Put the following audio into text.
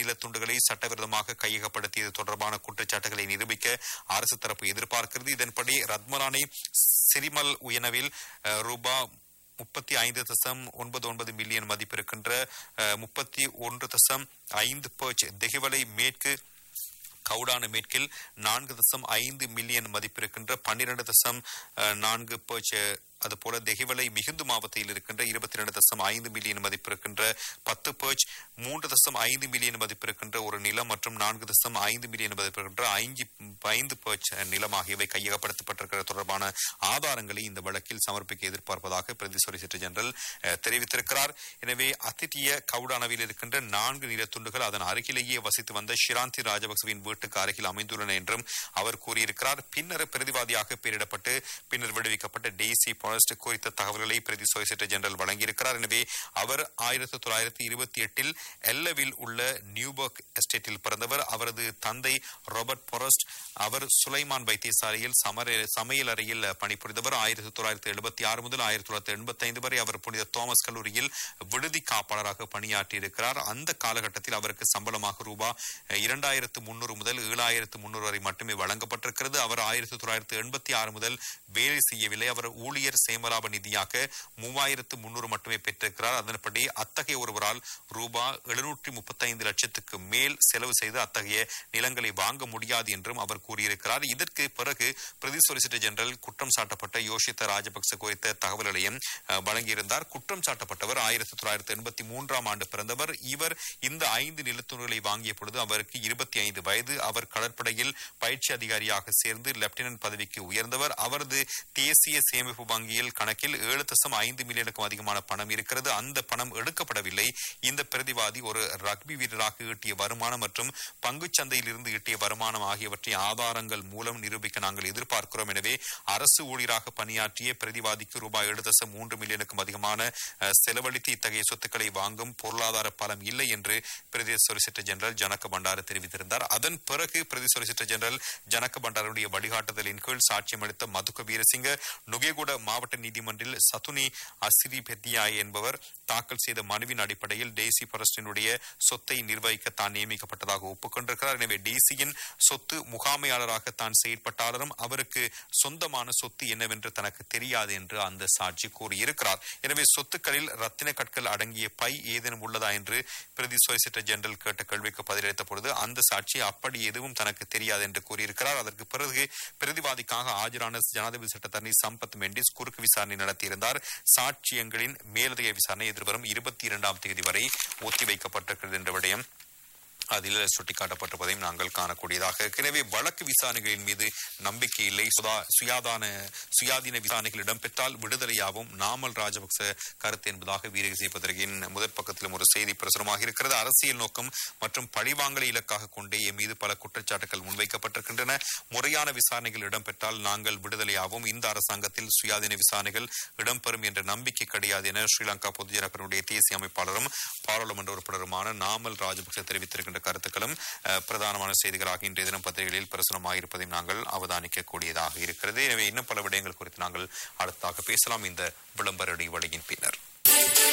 நிலத்துண்டுகளை சட்டவிரோதமாக கையகப்படுத்தியது தொடர்பான குற்றச்சாட்டுகளை நிரூபிக்க அரசு தரப்பு எதிர்பார்க்கிறது இதன்படி ரத்மலானை சிரிமல் உயனவில் அஹ், ரூபா முப்பத்தி ஐந்து தசம் ஒன்பது ஒன்பது மில்லியன் மதிப்பிருக்கின்ற அஹ், முப்பத்தி ஒன்று தசம் ஐந்து பர்ச் தெஹிவலை மேற்கு கவுடான மேற்கில் நான்கு தசம் ஐந்து மில்லியன் மதிப்பிருக்கின்ற பன்னிரண்டு தசம் அஹ், நான்கு பர்ச் அதுபோல தெஹிவலை மிகுந்து மாவட்டத்தில் இருக்கின்ற இருபத்தி ரெண்டு தசம் ஐந்து மில்லியன் மதிப்பிருக்கின்ற பத்து பர்ச் மூன்று தசம் ஐந்து மில்லியன் மதிப்பிருக்கின்ற ஒரு நிலம் மற்றும் நான்கு தசம் ஐந்து மில்லியன் மதிப்பிருக்கின்ற ஐந்து ஐந்து பர்ச் நிலம் ஆகியவை கையகப்படுத்தப்பட்டிருக்கிற தொடர்பான ஆதாரங்களை இந்த வழக்கில் சமர்ப்பிக்க எதிர்பார்ப்பதாக பிரதி சொலிசிட்டர் ஜெனரல் அஹ், தெரிவித்திருக்கிறார் எனவே அத்திட்டிய கவுடானவில் இருக்கின்ற நான்கு நிலத்துண்டுகள் அதன் அருகிலேயே வசித்து வந்த ஷிராந்தி ராஜபக்சவின் வீட்டுக்கு அருகில் அமைந்துள்ளன என்றும் அவர் கூறியிருக்கிறார் பின்னர் பிரதிவாதியாக பெயரிடப்பட்டு பின்னர் விடுவிக்கப்பட்ட டெய்சி பாரஸ்ட் குறித்த தகவல்களை பிரதி சொலிசிட்டர் ஜெனரல் வழங்கியிருக்கிறார் எனவே அவர் ஆயிரத்தி தொள்ளாயிரத்தி இருபத்தி எட்டில் எல்லவில் உள்ள நியூபர்க் எஸ்டேட்டில் பிறந்தவர் அவரது தந்தை ராபர்ட் பொரஸ்ட் அவர் சுலைமான் வைத்தியசாலையில் சமர சமையல் அறையில் பணிபுரிந்தவர் ஆயிரத்தி தொள்ளாயிரத்தி எழுபத்தி ஆறு முதல் ஆயிரத்தி தொள்ளாயிரத்தி எண்பத்தி ஐந்து வரை அவர் புனித தோமஸ் கல்லூரியில் விடுதி காப்பாளராக பணியாற்றியிருக்கிறார் அந்த காலகட்டத்தில் அவருக்கு சம்பளமாக ரூபாய் இரண்டாயிரத்து முன்னூறு முதல் ஏழாயிரத்து முன்னூறு வரை மட்டுமே வழங்கப்பட்டிருக்கிறது அவர் ஆயிரத்தி தொள்ளாயிரத்தி எண்பத்தி ஆறு முதல் வேலை செய்யவில்லை அவர் ஊழியர் சேமலாப நிதியாக மூவாயிரத்து முன்னூறு மட்டுமே பெற்றிருக்கிறார் அதன்படி அத்தகைய ஒருவரால் ரூபாய் எழுநூற்றி முப்பத்தைந்து லட்சத்துக்கு மேல் செலவு செய்து அத்தகைய நிலங்களை வாங்க முடியாது என்றும் அவர் கூறியிருக்கிறார் இதற்கு பிறகு பிரதி சொலிசிட்டர் ஜெனரல் குற்றம் சாட்டப்பட்ட யோஷித்த ராஜபக்ச குறித்த தகவல்களையும் அஹ், வழங்கியிருந்தார் குற்றம் சாட்டப்பட்டவர் ஆயிரத்தி தொள்ளாயிரத்தி எண்பத்தி மூன்றாம் ஆண்டு பிறந்தவர் இவர் இந்த ஐந்து நிலத்துறைகளை வாங்கிய பொழுது அவருக்கு இருபத்தி ஐந்து வயது அவர் கடற்படையில் பயிற்சி அதிகாரியாக சேர்ந்து லெப்டினன்ட் பதவிக்கு உயர்ந்தவர் அவரது தேசிய சேமிப்பு வங்கியில் கணக்கில் ஏழு தசம் ஐந்து மில்லியனுக்கும் அதிகமான பணம் இருக்கிறது அந்த பணம் எடுக்கப்படவில்லை இந்த பிரதிவாதி ஒரு ரக்பி வீரராக ஈட்டிய வருமானம் மற்றும் பங்குச் சந்தையில் இருந்து ஈட்டிய வருமானம் ஆகியவற்றை ஆதாரங்கள் மூலம் நிரூபிக்க நாங்கள் எதிர்பார்க்கிறோம் எனவே அரசு ஊழியராக பணியாற்றிய பிரதிவாதிக்கு ரூபாய் ஏழு தசம் மூன்று மில்லியனுக்கும் அதிகமான அஹ், செலவழித்து இத்தகைய சொத்துக்களை வாங்கும் பொருளாதார பலம் இல்லை என்று பிரதி சொலிசிட்டர் ஜெனரல் ஜனக பண்டார தெரிவித்திருந்தார் அதன் பிறகு பிரதி சொலிசிட்டர் ஜெனரல் ஜனக பண்டாருடைய வழிகாட்டுதலின் கீழ் சாட்சியம் அளித்த மதுக்க வீரசிங்க நுகேகுட மாவட்ட நீதிமன்றில் சதுனி அசிரி பெத்தியாய் என்பவர் தாக்கல் செய்த மனுவின் அடிப்படையில் டேசி பரஸ்டினுடைய சொத்தை நிர்வகிக்க தான் நியமிக்கப்பட்டதாக ஒப்புக்கொண்டிருக்கிறார் எனவே டேசியின் சொத்து முகாமையாளராக தான் செயற்பட்டாலும் அவருக்கு சொந்தமான சொத்து என்னவென்று தனக்கு தெரியாது என்று அந்த சாட்சி கூறியிருக்கிறார் எனவே சொத்துக்களில் ரத்தின கற்கள் அடங்கிய பை ஏதேனும் உள்ளதா என்று பிரதி சொலிசிட்டர் ஜெனரல் கேட்ட கேள்விக்கு பதிலளித்த பொழுது அந்த சாட்சி அப்படி எதுவும் தனக்கு தெரியாது என்று கூறியிருக்கிறார் அதற்கு பிறகு பிரதிவாதிக்காக ஆஜரான ஜனாதிபதி சட்டத்தரணி சம்பத் மெண்டிஸ் குறுக்கு விசாரணை நடத்தியிருந்தார் சாட்சியங்களின் மேலதிக விசாரணை எதிர்வரும் இருபத்தி இரண்டாம் தேதி வரை ஒத்திவைக்கப்பட்டிருக்கிறது என்ற விடயம் அதில் சுட்டிக்காட்டப்பட்டிருப்பதையும் நாங்கள் காணக்கூடியதாக இருக்கு. எனவே வழக்கு விசாரணைகளின் மீது நம்பிக்கை இல்லை சுதா- சுயாதான சுயாதீன விசாரணைகள் இடம்பெற்றால் விடுதலையாகும் நாமல் ராஜபக்ச கருத்து என்பதாக வீரகசி பத்திரிகையின் முதற் பக்கத்திலும் ஒரு செய்தி பிரசுரமாக இருக்கிறது அரசியல் நோக்கம் மற்றும் பழிவாங்கலை இலக்காக கொண்டே என் மீது பல குற்றச்சாட்டுகள் முன்வைக்கப்பட்டிருக்கின்றன முறையான விசாரணைகள் இடம்பெற்றால் நாங்கள் விடுதலையாகும் இந்த அரசாங்கத்தில் சுயாதீன விசாரணைகள் இடம்பெறும் என்ற நம்பிக்கை கிடையாது என ஸ்ரீலங்கா பொதுஜன பெருமுடைய தேசிய அமைப்பாளரும் பாராளுமன்ற உறுப்பினருமான நாமல் ராஜபக்ச தெரிவித்திருக்கின்ற கருத்துக்களும் அஹ், பிரதானமான செய்திகளாக இன்றைய தினம் பத்திரிகைகளில் பிரசுரமாக இருப்பதையும் நாங்கள் அவதானிக்கக்கூடியதாக இருக்கிறது எனவே இன்னும் பல விடயங்கள் குறித்து நாங்கள் அடுத்தாக பேசலாம் இந்த விளம்பர இடைவெளியின் பின்னர்